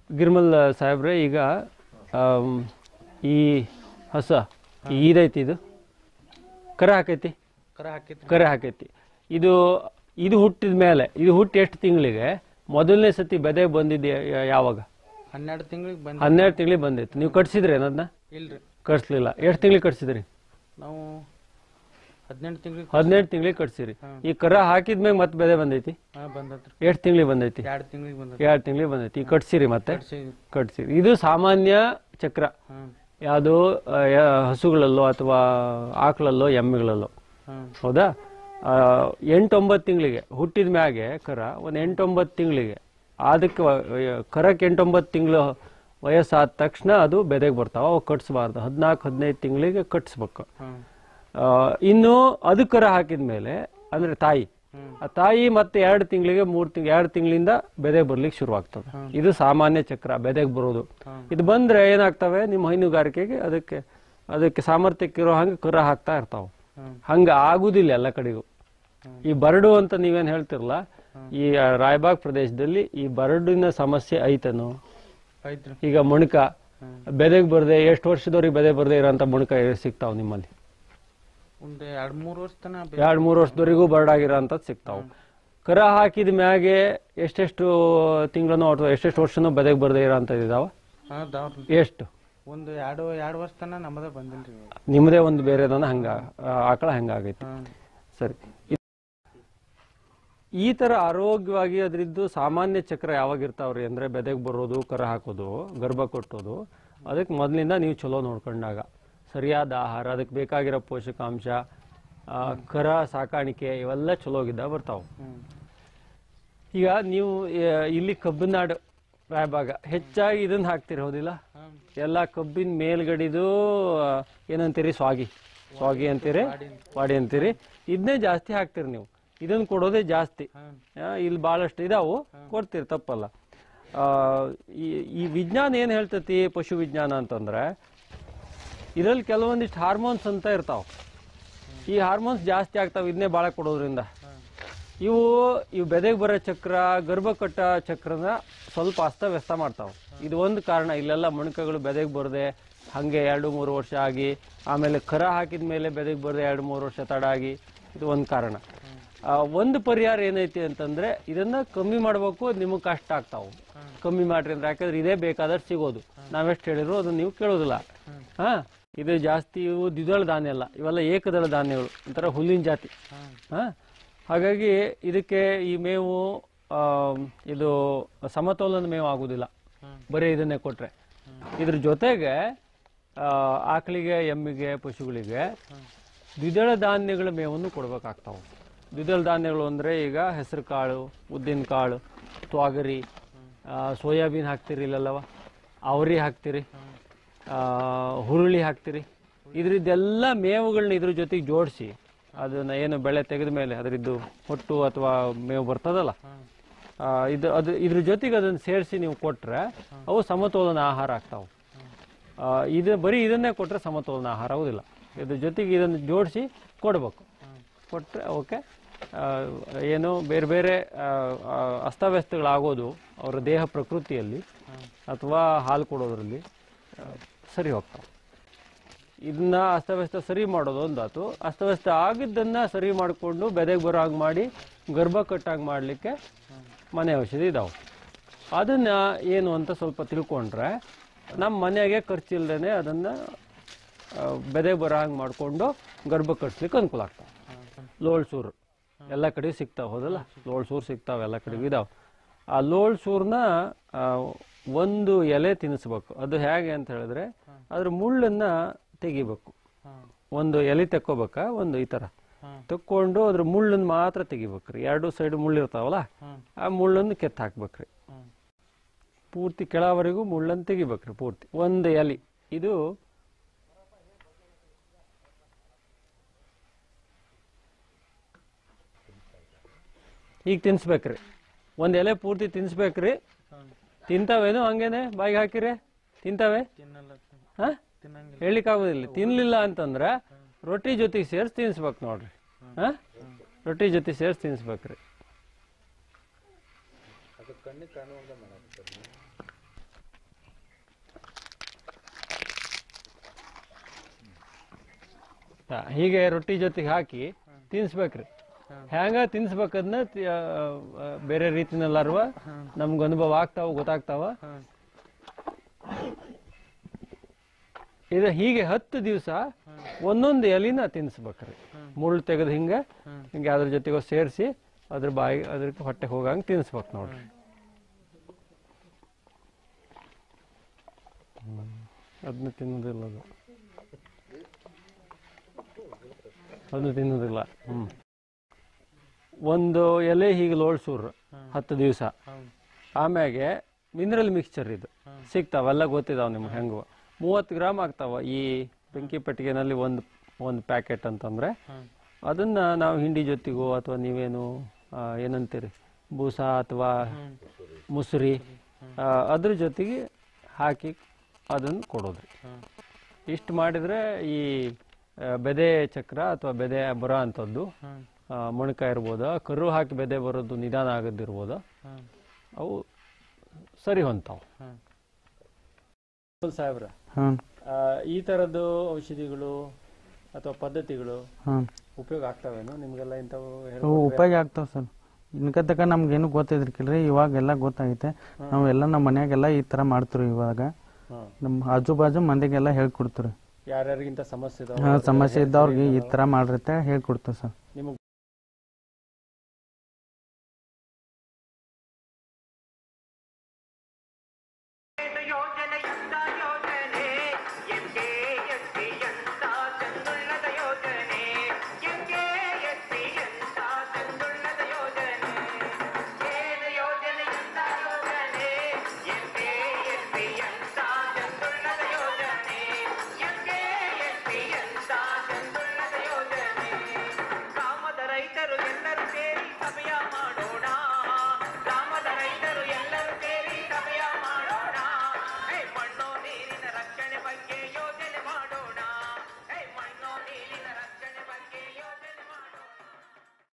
ಗಿರ್ಮಲ್ ಸಾಹೇಬ್ರೆ ಈಗ ಆಮ್, ಈ ಹಸ ಇದೈತಿ ಇದು ಕರೆ ಹಾಕೈತಿ ಕರ ಹಾಕಿತ್ರಿ ಕರೆ ಹಾಕೈತಿ ಇದು ಇದು ಹುಟ್ಟಿದ ಮೇಲೆ ಇದು ಹುಟ್ಟಿ ಎಷ್ಟು ತಿಂಗಳಿಗೆ ಮೊದಲನೇ ಸತಿ ಬೆದೆ ಬಂದಿದ್ದು ಯಾ- ಯಾವಾಗ ಹನ್ನೆರಡು ತಿಂಗಳಿಗೆ ಬಂದ್ ಹನ್ನೆರಡು ತಿಂಗಳಿಗೆ ಬಂದೈತಿ ನೀವು ಕಟ್ಸಿದ್ರಿ ಅದನ್ನ ಇಲ್ರಿ ಕಟ್ಸ್ಲಿಲ್ಲ ಎಷ್ಟು ತಿಂಗಳಿಗೆ ಕಟ್ಸಿದ್ರಿ ನಾವು ಹದಿನೆಂಟು ತಿಂಗಳಿಗೆ ಹದಿನೆಂಟು ತಿಂಗಳಿಗೆ ಕಟ್ಸಿರಿ ಈ ಕರ ಹಾಕಿದ್ಮೇಲೆ ಮತ್ತೆ ಬೆದೆ ಬಂದೈತಿ ಹಾ ಬಂದತ್ರಿ ಎಷ್ಟು ತಿಂಗಳಿಗೆ ಬಂದೈತಿ ಎರಡು ತಿಂಗಳಿಗೆ ಬಂದತ್ರಿ ಎರಡು ತಿಂಗಳಿಗೆ ಬಂದೈತಿ ಈಗ ಕಟ್ಸಿರಿ ಮತ್ತೆ ಕಟ್ಸಿದ್ವಿ. ಕಟ್ಸಿರಿ ಇದು ಸಾಮಾನ್ಯ ಚಕ್ರ ಹಾ ಯಾವುದು ಆ, ಯಾ- ಹಸುಗಳಲ್ಲೋ ಅಥವಾ ಆಕಳಲ್ಲೋ ಎಮ್ಮೆಗಳಲ್ಲೋ ಹಾ ಹೌದಾ ಆ, ಎಂಟೊಂಬತ್ತು ತಿಂಗಳಿಗೆ ಹುಟ್ಟಿದ ಮ್ಯಾಗೆ ಕರ ಒಂದು ಎಂಟೊಂಬತ್ತು ತಿಂಗಳಿಗೆ ಅದಕ್ಕೆ ವ- ಕರಕ್ಕೆ ಎಂಟೊಂಬತ್ತು ತಿಂಗಳು ವಯಸ್ಸಾದ ತಕ್ಷಣ ಅದು ಬೆದೆಗೆ ಬರ್ತಾವ ಅವು ಕಟ್ಸ್ಬಾರ್ದು ಹದಿನಾಲ್ಕು ಹದಿನೈದು ತಿಂಗಳಿಗೆ ಕಟ್ಸ್ಬೇಕು ಹಾ ಆ, ಇನ್ನು ಅದು ಕರ ಹಾಕಿದ ಮೇಲೆ ಅಂದ್ರೆ ತಾಯಿ ಹ್ಮ್. ಆ ತಾಯಿ ಮತ್ತೆ ಎರಡು ತಿಂಗಳಿಗೆ ಮೂರು ತಿಂಗಳು ಎರಡು ತಿಂಗಳಿಂದ ಬೆದೆ ಬರ್ಲಿಕ್ಕೆ ಶುರುವಾಗ್ತದೆ ಇದು ಸಾಮಾನ್ಯ ಚಕ್ರ ಬೆದೆಗೆ ಬರೋದು ಇದು ಬಂದ್ರೆ ಏನಾಗ್ತವೆ ನಿಮ್ಮ ಹೈನುಗಾರಿಕೆಗೆ ಅದಕ್ಕೆ ಅದಕ್ಕೆ ಸಾಮರ್ಥ್ಯಕ್ಕಿರೋ ಹಂಗೆ ಕರ ಹಾಕ್ತಾ ಇರ್ತಾವ ಹ್ಮ್. ಹಂಗ ಆಗುದಿಲ್ಲ ಎಲ್ಲ ಕಡೆಗೂ ಈ ಬರಡು ಅಂತ ನೀವೇನ್ ಹೇಳ್ತಿರಲ್ಲ ಈ ರಾಯಬಾಗ್ ಪ್ರದೇಶದಲ್ಲಿ ಈ ಬರಡಿನ ಸಮಸ್ಯೆ ಐತನು ಐತ್ರಿ ಈಗ ಮುಣಕ ಬೆದೆಗೆ ಬರ್ದೆ ಎಷ್ಟು ವರ್ಷದವ್ರಿಗೆ ಬೆದೆ ಬರ್ದೆ ಇರೋಂಥ ಮುಣಕ ಸಿಗ್ತಾವ ನಿಮ್ಮಲ್ಲಿ ಒಂದು ಎರಡು ಮೂರು ವರ್ಷ ತನ ಬೆ- ಎರಡ್ ಮೂರು ವರ್ಷದವರೆಗೂ ಬರಡಾಗಿರೋಂಥದ್ದು ಸಿಗ್ತಾವ ಕರ ಹಾಕಿದ ಮ್ಯಾಗೆ ಎಷ್ಟೆಷ್ಟು ತಿಂಗಳನೋ ಅಥವಾ ಎಷ್ಟೆಷ್ಟು ವರ್ಷನೋ ಬೆದೆಗೆ ಬರ್ದೆ ಇರೋಂಥದ್ದು ಇದಾವ ಹಾ ಅದಾವ್ರಿ ಎಷ್ಟು ಒಂದು ಎರಡು ಎರಡು ವರ್ಷ ತನ ನಮ್ಮದ ಬಂದಿಲ್ರಿ ಇವಾಗ. ನಿಮ್ಮದೇ ಒಂದು ಬೇರೆದನ್ನ ಹಂಗ ಆ, ಆಕಳ ಹಂಗಾಗೈತಿ ಹಾ ಸರಿ ಇದ್- ಈ ತರ ಆರೋಗ್ಯವಾಗಿ ಅದ್ರದ್ದು ಸಾಮಾನ್ಯ ಚಕ್ರ ಯಾವಾಗ ಇರ್ತಾವ್ರಿ ಅಂದ್ರೆ ಬೆದೆಗೆ ಬರೋದು ಕರ ಹಾಕೋದು ಗರ್ಭ ಕೊಟ್ಟೋದು ಅದಕ್ಕೆ ಮೊದಲಿಂದ ನೀವು ಚಲೋ ನೋಡ್ಕೊಂಡಾಗ ಸರಿಯಾದ ಆಹಾರ ಅದಕ್ಕೆ ಬೇಕಾಗಿರೋ ಪೋಷಕಾಂಶ ಆ, ಕರ ಸಾಕಾಣಿಕೆ ಇವೆಲ್ಲ ಚಲೋಗಿದ್ದ ಬರ್ತಾವ ಹ್ಮ್ ಈಗ ನೀವು ಆ, ಇಲ್ಲಿ ಕಬ್ಬಿನಾಡು ರಾಯಭಾಗ ಹೆಚ್ಚಾಗಿ ಇದನ್ನ ಹಾಕ್ತಿರಿ ಹೌದಿಲ್ಲ ಹಾ ಎಲ್ಲ ಕಬ್ಬಿನ ಮೇಲ್ಗಡಿದು ಆ, ಏನಂತೀರಿ ಸ್ವಾಗಿ ಸ್ವಾಗಿ ಅಂತೀರಿ ವಾಡಿ ಅಂತೀರಿ ಇದನ್ನೇ ಜಾಸ್ತಿ ಹಾಕ್ತೀರಿ ನೀವು ಇದನ್ನ ಕೊಡೋದೇ ಜಾಸ್ತಿ ಹಾ ಆ, ಇಲ್ಲಿ ಭಾಳಷ್ಟು ಇದಾವು ಕೊಡ್ತೀರಿ ತಪ್ಪಲ್ಲ ಆ, ಈ ಈ ವಿಜ್ಞಾನ ಏನು ಹೇಳ್ತತಿ ಪಶು ವಿಜ್ಞಾನ ಅಂತಂದ್ರೆ ಇದರಲ್ಲಿ ಕೆಲವೊಂದಿಷ್ಟು ಹಾರ್ಮೋನ್ಸ್ ಅಂತ ಇರ್ತಾವ ಈ ಹಾರ್ಮೋನ್ಸ್ ಜಾಸ್ತಿ ಆಗ್ತಾವ ಇದನ್ನೇ ಭಾಳ ಕೊಡೋದ್ರಿಂದ ಇವು ಇವು ಬೆದೆಗೆ ಬರೋ ಚಕ್ರ ಗರ್ಭ ಕಟ್ಟ ಚಕ್ರನ ಸ್ವಲ್ಪ ಅಸ್ತವ್ಯಸ್ತ ಮಾಡ್ತಾವ ಇದು ಒಂದು ಕಾರಣ ಇಲ್ಲೆಲ್ಲ ಮೊಣಕಗಳು ಬೆದೆಗೆ ಬರದೆ ಹಾಗೆ ಎರಡು ಮೂರು ವರ್ಷ ಆಗಿ ಆಮೇಲೆ ಕರ ಹಾಕಿದ ಮೇಲೆ ಬೆದೆಗೆ ಬರದೆ ಎರಡು ಮೂರು ವರ್ಷ ತಡ ಆಗಿ ಇದು ಒಂದು ಕಾರಣ ಆ, ಒಂದು ಪರಿಹಾರ ಏನೈತಿ ಅಂತಂದ್ರೆ ಇದನ್ನ ಕಮ್ಮಿ ಮಾಡ್ಬೇಕು ನಿಮಗೆ ಕಷ್ಟ ಆಗ್ತಾವು ಕಮ್ಮಿ ಮಾಡ್ರಿ ಅಂದ್ರೆ ಯಾಕಂದ್ರೆ ಇದೇ ಬೇಕಾದಷ್ಟು ಸಿಗೋದು ನಾವೆಷ್ಟು ಹೇಳಿದ್ರು ಅದನ್ನ ನೀವು ಕೇಳೋದಿಲ್ಲ ಹಾ ಇದು ಜಾಸ್ತಿ ಇವು ದ್ವಿದಳ ಧಾನ್ಯ ಅಲ್ಲ ಇವೆಲ್ಲ ಏಕದಳ ಧಾನ್ಯಗಳು ಒಂಥರ ಹುಲ್ಲಿನ ಜಾತಿ ಹಾ ಹಾಗಾಗಿ ಇದಕ್ಕೆ ಈ ಮೇವು ಆ, ಇದು ಸಮತೋಲನ ಮೇವು ಆಗುದಿಲ್ಲ ಬರೀ ಇದನ್ನೇ ಕೊಟ್ರೆ ಇದ್ರ ಜೊತೆಗೆ ಆ, ಆಕಳಿಗೆ ಎಮ್ಮಿಗೆ ಪಶುಗಳಿಗೆ ದ್ವಿದಳ ಧಾನ್ಯಗಳ ಮೇವನ್ನು ಕೊಡ್ಬೇಕಾಗ್ತಾವು ದ್ವಿದಳ ಧಾನ್ಯಗಳು ಅಂದ್ರೆ ಈಗ ಹೆಸರು ಕಾಳು ಉದ್ದಿನ ಕಾಳು ತ್ವಾಗರಿ ಆ, ಸೋಯಾಬೀನ್ ಹಾಕ್ತಿರಿ ಇಲ್ಲಲ್ಲವ ಅವರಿ ಹಾಕ್ತಿರಿ ಆ, ಹುರುಳಿ ಹಾಕ್ತಿರಿ ಇದ್ರದ್ದೆಲ್ಲ ಮೇವುಗಳನ್ನ ಇದ್ರ ಜೊತೆಗೆ ಜೋಡಿಸಿ ಅದನ್ನ ಏನು ಬೆಳೆ ತೆಗೆದ ಮೇಲೆ ಅದರದ್ದು ಹೊಟ್ಟು ಅಥವಾ ಮೇವು ಬರ್ತದಲ್ಲ ಆ, ಇದು ಅದು ಇದ್ರ ಜೊತೆಗೆ ಅದನ್ನ ಸೇರಿಸಿ ನೀವು ಕೊಟ್ರೆ ಅವು ಸಮತೋಲನ ಆಹಾರ ಆಗ್ತಾವು ಆ, ಇದು ಬರೀ ಇದನ್ನೇ ಕೊಟ್ರೆ ಸಮತೋಲನ ಆಹಾರ ಆಗೋದಿಲ್ಲ ಇದ್ರ ಜೊತೆಗೆ ಇದನ್ನು ಜೋಡಿಸಿ ಕೊಡ್ಬೇಕು ಕೊಟ್ರೆ ಓಕೆ ಏನು ಬೇರೆ ಬೇರೆ ಆ, ಆ, ಅಸ್ತವ್ಯಸ್ತಗಳಾಗೋದು ಅವರ ದೇಹ ಪ್ರಕೃತಿಯಲ್ಲಿ ಅಥವಾ ಹಾಲು ಕೊಡೋದ್ರಲ್ಲಿ ಆ, ಸರಿ ಹೋಗ್ತಾವೆ ಇದನ್ನ ಅಸ್ತವ್ಯಸ್ತ ಸರಿ ಮಾಡೋದು ಒಂದಾತು ಅಸ್ತವ್ಯಸ್ತ ಆಗಿದ್ದನ್ನ ಸರಿ ಮಾಡಿಕೊಂಡು ಬೆದೆಗೆ ಬರೋ ಹಾಗೆ ಮಾಡಿ ಗರ್ಭ ಕಟ್ಟಾಗಿ ಮಾಡಲಿಕ್ಕೆ ಮನೆ ಔಷಧಿ ಇದಾವೆ ಅದನ್ನ ಏನು ಅಂತ ಸ್ವಲ್ಪ ತಿಳ್ಕೊಂಡ್ರೆ ನಮ್ಮ ಮನೆಯಾಗೆ ಖರ್ಚಿಲ್ದೇನೆ ಅದನ್ನ ಆ, ಬೆದೆಗೆ ಬರೋ ಹಾಗೆ ಮಾಡಿಕೊಂಡು ಗರ್ಭ ಕಟ್ಸ್ಲಿಕ್ಕೆ ಅನುಕೂಲ ಆಗ್ತವೆ ಲೋಳ್ ಸೂರು ಎಲ್ಲ ಕಡೆ ಸಿಗ್ತಾವೆ ಹೌದಲ್ಲ ಲೋಳ್ ಸೂರು ಸಿಗ್ತಾವೆ ಎಲ್ಲ ಕಡೆಗೂ ಇದಾವೆ ಆ ಲೋಳ್ ಸೂರ್ನ ಆ, ಒಂದು ಎಲೆ ತಿನ್ನಿಸ್ಬೇಕು ಅದು ಹೇಗೆ ಅಂತ ಹೇಳಿದ್ರೆ ಅದ್ರ ಮುಳ್ಳನ್ನ ತೆಗಿಬೇಕು ಒಂದು ಎಲೆ ತೆಕ್ಕೋಬೇಕಾ ಒಂದು ಈ ಥರ ತೆಕ್ಕೊಂಡು ಅದ್ರ ಮುಳ್ಳನ್ನ ಮಾತ್ರ ತೆಗಿಬೇಕ್ರಿ ಎರಡು ಸೈಡ್ ಮುಳ್ಳು ಇರ್ತಾವಲ್ಲ ಆ ಮುಳ್ಳನ್ನು ಕೆತ್ತ ಹಾಕ್ಬೇಕ್ರಿ ಪೂರ್ತಿ ಕೆಳವರೆಗೂ ಮುಳ್ಳನ್ನು ತೆಗಿಬೇಕ್ರಿ ಪೂರ್ತಿ ಒಂದು ಎಲೆ ಇದು ಈಗ ತಿನ್ಸ್ಬೇಕ್ರಿ ಒಂದ್ ಎಲೆ ಪೂರ್ತಿ ತಿನ್ಸ್ಬೇಕ್ರಿ ತಿಂತಾವೇನು ಹಂಗೇನೆ ಬಾಯಿಗೆ ಹಾಕಿರಿ ತಿಂತಾವೆ ತಿನ್ನಲ್ಲ ಹಾ ತಿನ್ನಂಗಿಲ್ಲ ಹೇಳಿಕ್ಕಾಗೋದಿಲ್ಲ ತಿನ್ಲಿಲ್ಲ ಅಂತಂದ್ರೆ ರೊಟ್ಟಿ ಜೊತೆಗೆ ಸೇರಿಸಿ ತಿನ್ಸ್ಬೇಕು ನೋಡ್ರಿ ಹಾ ರೊಟ್ಟಿ ಜೊತೆ ಸೇರಿಸಿ ತಿನ್ಸ್ಬೇಕ್ರಿ ಹಾ, ಹೀಗೆ ರೊಟ್ಟಿ ಜೊತೆಗೆ ಹಾಕಿ ತಿನ್ಸ್ಬೇಕ್ರಿ ಹ್ಯಾಂಗ ತಿನ್ಸ್ಬೇಕದ್ನ ತಿ- ಆ, ಆ, ಬೇರೆ ರೀತಿನಲ್ಲಾರುವ ನಮ್ಗೆ ಅನುಭವ ಆಗ್ತಾವ ಗೊತ್ತಾಗ್ತಾವ ಹಾಂ ಇದು ಹೀಗೆ ಹತ್ತು ದಿವಸ ಒಂದೊಂದು ಎಲಿನ ತಿನ್ಸ್ಬೇಕ್ರಿ ಮುಳ್ಳು ತೆಗೆದು ಹಿಂಗೆ ಹಿಂಗೆ ಅದ್ರ ಜೊತೆಗೆ ಸೇರಿಸಿ ಅದ್ರ ಬಾಯಿ ಅದ್ರ ಹೊಟ್ಟೆ ಹೋಗಂಗೆ ತಿನ್ಸ್ಬೇಕು ನೋಡ್ರಿ ಅದನ್ನ ತಿನ್ನೋದಿಲ್ಲ ಅದು ಅದನ್ನ ತಿನ್ನೋದಿಲ್ಲ ಹ್ಮ್ ಒಂದು ಎಲೆ ಹೀಗೆ ಲೋಳ್ಸೂರು ಹತ್ತು ದಿವಸ ಹೌದು ಆಮ್ಯಾಗೆ ಮಿನರಲ್ ಮಿಕ್ಸ್ಚರ್ ಇದು ಸಿಗ್ತಾವೆಲ್ಲ ಗೊತ್ತಿದಾವ ನಿಮ್ಗೆ ಹೆಂಗು ಮೂವತ್ತು ಗ್ರಾಮ್ ಆಗ್ತಾವ ಈ ಬೆಂಕಿ ಪೆಟ್ಟಿಗೆನಲ್ಲಿ ಒಂದು ಒಂದು ಪ್ಯಾಕೆಟ್ ಅಂತಂದ್ರೆ ಹಾಂ ಅದನ್ನ ನಾವು ಹಿಂಡಿ ಜೊತೆಗೋ ಅಥವಾ ನೀವೇನು ಆ, ಏನಂತೀರಿ ಬೂಸ ಅಥವಾ ಮುಸುರಿ ಆ, ಅದ್ರ ಜೊತೆಗೆ ಹಾಕಿ ಅದನ್ನು ಕೊಡೋದ್ರಿ ಹಾಂ ಇಷ್ಟು ಮಾಡಿದ್ರೆ ಈ ಆ, ಬೆದೆ ಚಕ್ರ ಅಥವಾ ಬೆದೆ ಬರೋ ಅಂಥದ್ದು ಹಾಂ ಆ, ಮೊಣಕ ಇರ್ಬೋದ ಕರು ಹಾಕಿ ಬೆದೆ ಬರೋದು ನಿಧಾನ ಆಗದಿರ್ಬೋದ ಹಾಂ ಅವು ಸರಿ ಹೊಂತಾವ ಹಾಂ ಸಾಹೇಬ್ರ ಹಾಂ ಆ, ಈ ಥರದ್ದು ಔಷಧಿಗಳು ಅಥವಾ ಪದ್ಧತಿಗಳು ಹಾಂ ಉಪಯೋಗ ಆಗ್ತಾವೇನು ನಿಮಗೆಲ್ಲ ಇಂಥವು ಅವು ಉಪಯೋಗ ಆಗ್ತಾವ ಸರ್ ಇನ್ಕ ತಕ ನಮ್ಗೇನು ಗೊತ್ತಿದ್ರಿಕಿಲ್ರಿ ಇವಾಗೆಲ್ಲ ಗೊತ್ತಾಗೈತೆ ನಾವೆಲ್ಲ ನಮ್ಮ ಮನ್ಯಾಗೆಲ್ಲ ಈ ಥರ ಮಾಡ್ತೀವಿ ಇವಾಗ ಹಾಂ ನಮ್ಮ ಆಜು ಬಾಜು ಮಂದಿಗೆಲ್ಲ ಹೇಳ್ಕೊಡ್ತೀವಿ ಯಾರ್ಯಾರಿಗಿಂತ ಸಮಸ್ಯೆ ಇದಾವ ಹಾಂ ಸಮಸ್ಯೆ ಇದ್ದವ್ರಿಗೆ ಈ ಥರ ಮಾಡಿರುತ್ತೆ ಹೇಳ್ಕೊಡ್ತೀವಿ ಸರ್ ನಿಮಗೆ